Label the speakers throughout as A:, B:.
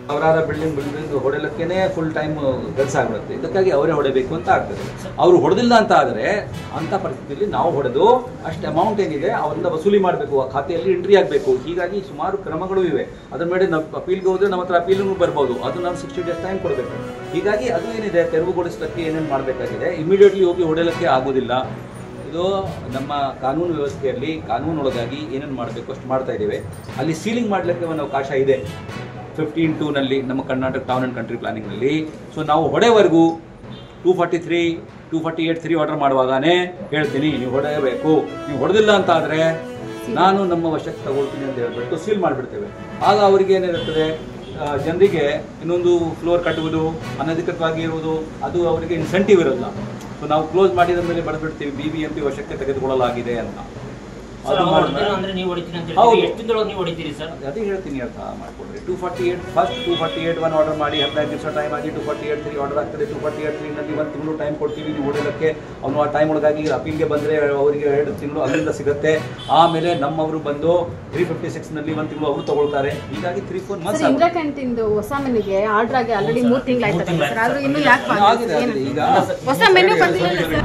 A: ಅವರಾದ building building ಹೊಡೆಯಲಿಕ್ಕೇನೆ full time ಕೆಲಸ ಆಗ್ಬಿಡುತ್ತೆ ಇದಕ್ಕಾಗಿ ಅವರೇ ಹೊಡೆಬೇಕು ಅಂತ ಆಗ್ತದೆ ಅವರು ಹೊಡೆದಿಲ್ಲ ಅಂತ ಆದರೆ ಅಂಥ ಪರಿಸ್ಥಿತಿಯಲ್ಲಿ ನಾವು ಹೊಡೆದು ಅಷ್ಟು ಅಮೌಂಟ್ ಏನಿದೆ ಅವರಿಂದ ವಸೂಲಿ ಮಾಡಬೇಕು ಆ ಖಾತೆಯಲ್ಲಿ ಎಂಟ್ರಿ ಆಗಬೇಕು ಹೀಗಾಗಿ ಸುಮಾರು ಕ್ರಮಗಳು ಇವೆ ಅದ್ರ ಮೇಲೆ ನಾವು ಅಪೀಲ್ಗೆ ಹೋದ್ರೆ ನಮ್ಮ ಹತ್ರ ಅಪೀಲ್ ಬರ್ಬೋದು ಅದು ನಾವು ಸಿಕ್ಸ್ಟಿ ಡೇಸ್ ಟೈಮ್ ಕೊಡಬೇಕು ಹೀಗಾಗಿ ಅದು ಏನಿದೆ ತೆರವುಗೊಳಿಸಲಿಕ್ಕೆ ಏನೇನು ಮಾಡಬೇಕಾಗಿದೆ ಇಮಿಡಿಯೇಟ್ಲಿ ಹೋಗಿ ಹೊಡೆಯಲಿಕ್ಕೆ ಆಗೋದಿಲ್ಲ ಇದು ನಮ್ಮ ಕಾನೂನು ವ್ಯವಸ್ಥೆಯಲ್ಲಿ ಕಾನೂನೊಳಗಾಗಿ ಏನೇನು ಮಾಡಬೇಕು ಅಷ್ಟು ಮಾಡ್ತಾ ಇದ್ದೇವೆ ಅಲ್ಲಿ ಸೀಲಿಂಗ್ ಮಾಡಲಿಕ್ಕೆ ಒಂದು ಅವಕಾಶ ಇದೆ ಫಿಫ್ಟೀನ್ ಟೂನಲ್ಲಿ ನಮ್ಮ ಕರ್ನಾಟಕ ಟೌನ್ ಆ್ಯಂಡ್ ಕಂಟ್ರಿ ಪ್ಲಾನಿಂಗ್ನಲ್ಲಿ ಸೊ ನಾವು ಹೊಡೆವರೆಗೂ two forty three two forty eight three order ಮಾಡುವಾಗನೇ ಹೇಳ್ತೀನಿ ನೀವು ಹೊಡೆಯಬೇಕು ನೀವು ಹೊಡೆದಿಲ್ಲ ಅಂತ ಆದರೆ ನಾನು ನಮ್ಮ ವಶಕ್ಕೆ ತಗೊಳ್ತೀನಿ ಅಂತ ಹೇಳ್ಬಿಟ್ಟು ಸೀಲ್ ಮಾಡಿಬಿಡ್ತೇವೆ ಆಗ ಅವರಿಗೆ ಏನಿರುತ್ತದೆ ಆ, ಜನರಿಗೆ ಇನ್ನೊಂದು ಫ್ಲೋರ್ ಕಟ್ಟುವುದು ಅನಧಿಕೃತವಾಗಿ ಇರುವುದು ಅದು ಅವರಿಗೆ ಇನ್ಸೆಂಟಿವ್ ಇರಲ್ಲ ಸೊ ನಾವು ಕ್ಲೋಸ್ ಮಾಡಿದ ಮೇಲೆ ಬರೆದ್ಬಿಡ್ತೀವಿ ಬಿ ಬಿ ಎಂ ಪಿ ವಶಕ್ಕೆ ತೆಗೆದುಕೊಳ್ಳಲಾಗಿದೆ ಅಂತ
B: ಸರ್
A: ಅದು
B: ಅವ್ರು
A: ಮಾಡಿದ್ರೆ-
B: ಹೊಡೆದಿಲ್ಲ ಅಂದ್ರೆ ನೀವು ಹೊಡಿತೀರಿ ಅಂತ
A: ಹೌದು.
B: ಹೇಳ್ತೀರಿ ಎಷ್ಟು ದಿನದೊಳಗೆ ನೀವು ಹೊಡಿತೀರಿ ಸರ್
A: ಅದೇ ಹೇಳ್ತೀನಿ ಅರ್ಥ ಮಾಡ್ಕೊಡ್ರಿ two forty eight first two forty eight one order ಮಾಡಿ ಹದಿನೈದು ದಿವಸ ಟೈಮ್ ಆಗಿ two forty eight three order ಆಗ್ತದೆ ಟೂ ಫಾರ್ಟಿ ಏಟ್ ತ್ರೀನಲ್ಲಿ ಒಂದು ತಿಂಗಳು ಟೈಮ್ ಕೊಡ್ತೀವಿ ನೀವು ಹೊಡೆಯೋದಕ್ಕೆ ಅವನು ಆ ಟೈಮ್ ಒಳಗಾಗಿ ಅಪೀಲ್ಗೆ ಬಂದರೆ ಅವರಿಗೆ ಎರಡು ತಿಂಗಳು ಅಲ್ಲಿಂದ ಸಿಗುತ್ತೆ ಆಮೇಲೆ ನಮ್ಮವರು ಬಂದು ತ್ರೀ ಫಿಫ್ಟಿ ಸಿಕ್ಸ್ನಲ್ಲಿ ಒಂದು ತಿಂಗಳು ಅವರು ತಗೊಳ್ತಾರೆ ಹೀಗಾಗಿ three four months
C: sir Indira ಕ್ಯಾಂಟೀನ್ದು ಹೊಸ ಮೆನುಗೆ ಆರ್ಡರ್ ಆಗಿ ಆಲ್ರೆಡಿ ಮೂರು ತಿಂಗಳಾಯ್ತದೆ ಸರ್ ಆದ್ರೂ ಇನ್ನೂ ಯಾಕೆ
A: ಆಗಿದೆ ಆಗಿದೆ ಈಗ
C: ಹೊಸ ಮೆನು ಬಂದಿಲ್ಲ ಸರ್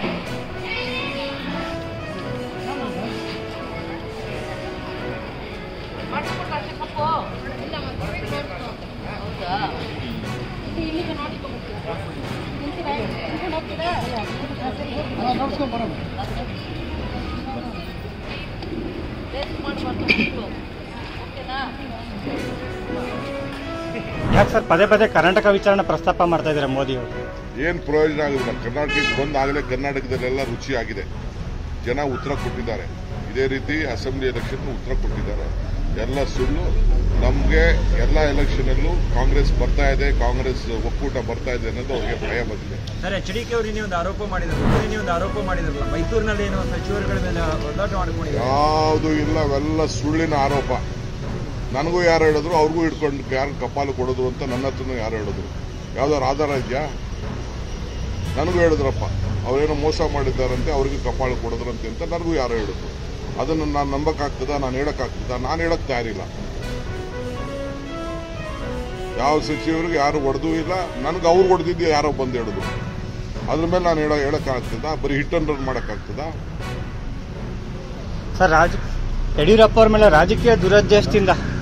D: ಯಾಕೆ ಸರ್ ಪದೇ ಪದೇ ಕರ್ನಾಟಕ ವಿಚಾರಣೆ ಪ್ರಸ್ತಾಪ ಮಾಡ್ತಾ ಇದ್ದಾರೆ ಮೋದಿ ಅವರು
E: ಏನು ಪ್ರಯೋಜನ ಆಗುದಿಲ್ಲ ಕರ್ನಾಟಕಕ್ಕೆ ಬಂದಾಗಲೇ ಕರ್ನಾಟಕದಲ್ಲೆಲ್ಲ ರುಚಿ ಆಗಿದೆ ಜನ ಉತ್ತರ ಕೊಟ್ಟಿದ್ದಾರೆ ಇದೇ ರೀತಿ ಅಸೆಂಬ್ಲಿ ಎಲೆಕ್ಷನ್ ಉತ್ತರ ಕೊಟ್ಟಿದ್ದಾರೆ ಎಲ್ಲ ಸುಳ್ಳು ನಮಗೆ ಎಲ್ಲ ಎಲೆಕ್ಷನಲ್ಲೂ ಕಾಂಗ್ರೆಸ್ ಬರ್ತಾ ಇದೆ ಕಾಂಗ್ರೆಸ್ ಒಕ್ಕೂಟ ಬರ್ತಾ ಇದೆ ಅನ್ನೋದು ಅವ್ರಿಗೆ ಭಯ ಬಂದಿದೆ
F: ಸರ್ ಎಚ್ ಡಿ ಕೆ ಅವರು ಇನ್ನೇ ಒಂದು ಆರೋಪ ಮಾಡಿದ್ರು ಇನ್ನೇ ಒಂದು ಆರೋಪ ಮಾಡಿದ್ರಲ್ಲ ಮೈಸೂರಿನಲ್ಲಿ ಏನೋ ಸಚಿವರುಗಳ ಮೇಲೆ ಹೋರಾಟ ಮಾಡ್ಕೊಂಡಿದ್ದಾರೆ
E: ಯಾವುದು ಇಲ್ಲ ಅವೆಲ್ಲ ಸುಳ್ಳಿನ ಆರೋಪ ನನಗೂ ಯಾರು ಹೇಳಿದ್ರು ಅವ್ರಿಗೂ ಹಿಡ್ಕೊಂಡು ಯಾರು ಕಪಾಲು ಕೊಡೋದು ಅಂತ ನನ್ನ ಹತ್ರನೂ ಯಾರು ಹೇಳಿದ್ರು ಯಾವ್ದಾದ್ರು ಆಧಾರ ಇದೆಯಾ ನನಗೂ ಹೇಳಿದ್ರಪ್ಪ ಅವರೇನೋ ಮೋಸ ಮಾಡಿದ್ದಾರಂತೆ ಅವ್ರಿಗೆ ಕಪಾಳು ಕೊಡೋದ್ರಂತೆ ಅಂತ ನನಗೂ ಯಾರೋ ಹೇಳಿದ್ರು ಅದನ್ನು ನಾನು ನಂಬಕ್ಕಾಗ್ತದ ನಾನು ಹೇಳಕ್ಕಾಗ್ತದ ನಾನು ಹೇಳಕ್ ತಯಾರಿಲ್ಲ ಯಾವ ಸಚಿವರಿಗೆ ಯಾರು ಹೊಡೆದೂ ಇಲ್ಲ ನನಗೆ ಅವ್ರು ಹೊಡೆದಿದ್ದು ಯಾರೋ ಬಂದು ಹೇಳಿದ್ರು ಅದ್ರ ಮೇಲೆ ನಾನು ಹೇಳೋ ಹೇಳಕ್ಕಾಗ್ತದ ಬರೀ ಹಿಟ್ ಅಂಡ್ ರನ್ ಮಾಡೋಕ್ಕಾಗ್ತದಾ
D: ಸರ್ ರಾಜ ಯಡಿಯೂರಪ್ಪ ಅವ್ರ ಮೇಲೆ ರಾಜಕೀಯ ದುರದ್ದೇಶದಿಂದ